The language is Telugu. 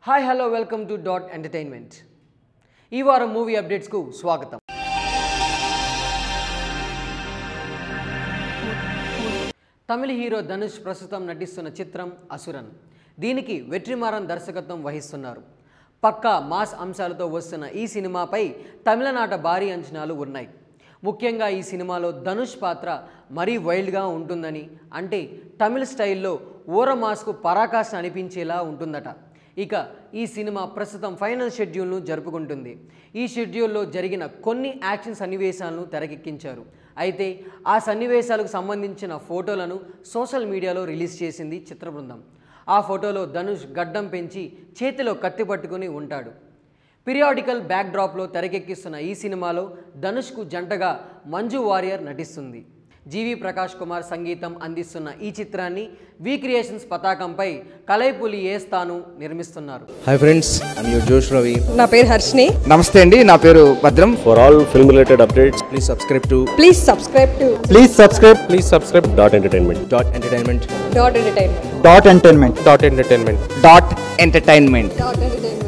Hi hello welcome to dot entertainment ఈ వారం మూవీ అప్డేట్స్కు స్వాగతం తమిళ హీరో ధనుష్ ప్రస్తుతం నటిస్తున్న చిత్రం అసురన్ దీనికి వెట్రిమారన్ దర్శకత్వం వహిస్తున్నారు పక్కా మాస్ అంశాలతో వస్తున్న ఈ సినిమాపై తమిళనాట భారీ అంచనాలు ఉన్నాయి ముఖ్యంగా ఈ సినిమాలో ధనుష్ పాత్ర మరీ వైల్డ్గా ఉంటుందని అంటే తమిళ స్టైల్లో ఊర మాస్కు పరాకాష్ట అనిపించేలా ఉంటుందట ఇక ఈ సినిమా ప్రస్తుతం ఫైనల్ షెడ్యూల్ను జరుపుకుంటుంది ఈ షెడ్యూల్లో జరిగిన కొన్ని యాక్షన్ సన్నివేశాలను తెరకెక్కించారు అయితే ఆ సన్నివేశాలకు సంబంధించిన ఫోటోలను సోషల్ మీడియాలో రిలీజ్ చేసింది చిత్ర బృందం ఆ ఫోటోలో ధనుష్ గడ్డం పెంచి చేతిలో కత్తి పట్టుకుని ఉంటాడు పీరియాడికల్ బ్యాక్డ్రాప్లో తెరకెక్కిస్తున్న ఈ సినిమాలో ధనుష్కు జంటగా మంజు వారియర్ నటిస్తుంది జీవి ప్రకాష్ కుమార్ సంగీతం అందిస్తున్న ఈ చిత్రాన్ని వి క్రియేషన్స్ పతాకంపై కలైపులి ఏస్తాను నిర్మిస్తున్నారు హాయ్ ఫ్రెండ్స్ ఐమ్ యువర్ జోష్ రవి నా పేరు హర్షిని నమస్తే అండి నా పేరు భద్రం For all film related updates, please subscribe to please subscribe to please subscribe please subscribe Dot Entertainment. Dot entertainment dot entertainment dot entertainment Dot Entertainment. Dot entertainment dot entertainment